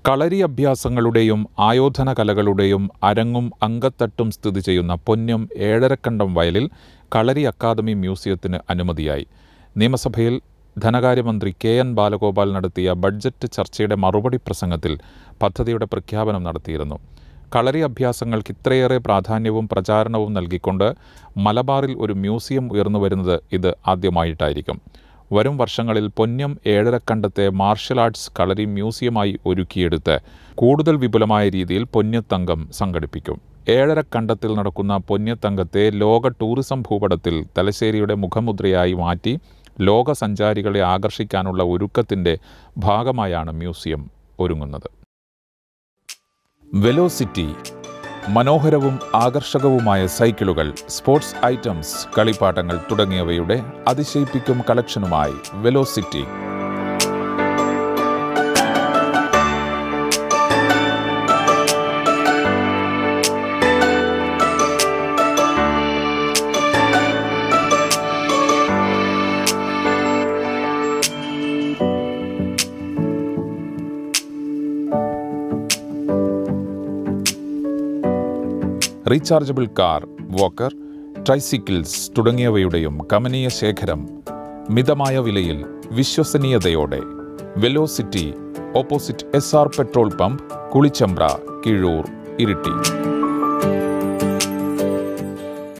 കളരി അഭ്യാസങ്ങളുടെയും ആയോധന കലകളുടെയും അരങ്ങും അങ്കത്തട്ടും സ്ഥിതി ചെയ്യുന്ന പൊന്നം ഏഴരക്കണ്ടം വയലിൽ കളരി അക്കാദമി മ്യൂസിയത്തിന് അനുമതിയായി നിയമസഭയിൽ ധനകാര്യമന്ത്രി കെ എൻ ബാലഗോപാൽ നടത്തിയ ബഡ്ജറ്റ് ചർച്ചയുടെ മറുപടി പ്രസംഗത്തിൽ പദ്ധതിയുടെ പ്രഖ്യാപനം നടത്തിയിരുന്നു കളരി അഭ്യാസങ്ങൾക്ക് ഇത്രയേറെ പ്രാധാന്യവും പ്രചാരണവും നൽകിക്കൊണ്ട് മലബാറിൽ ഒരു മ്യൂസിയം ഉയർന്നു വരുന്നത് ഇത് ആദ്യമായിട്ടായിരിക്കും വരും വർഷങ്ങളിൽ പൊന്നം ഏഴരക്കണ്ടത്തെ മാർഷൽ ആർട്സ് കളരി മ്യൂസിയമായി ഒരുക്കിയെടുത്ത് കൂടുതൽ വിപുലമായ രീതിയിൽ പൊന്യത്തങ്കം സംഘടിപ്പിക്കും ഏഴരക്കണ്ടത്തിൽ നടക്കുന്ന പൊന്യത്തങ്കത്തെ ലോക ടൂറിസം ഭൂപടത്തിൽ തലശ്ശേരിയുടെ മുഖമുദ്രയായി മാറ്റി ലോക സഞ്ചാരികളെ ആകർഷിക്കാനുള്ള ഒരുക്കത്തിൻ്റെ ഭാഗമായാണ് മ്യൂസിയം ഒരുങ്ങുന്നത് വെലോസിറ്റി മനോഹരവും ആകർഷകവുമായ സൈക്കിളുകൾ സ്പോർട്സ് ഐറ്റംസ് കളിപ്പാട്ടങ്ങൾ തുടങ്ങിയവയുടെ അതിശയിപ്പിക്കും കളക്ഷനുമായി velocity rechargeable car walker tricycles തുടങ്ങിയവയുടെയും കമനീയ ശേഖരം മിതമായ വിലയിൽ വിശ്വസനീയതയോടെ velocity opposite S R petrol pump Kulichambra Keezhur Iritty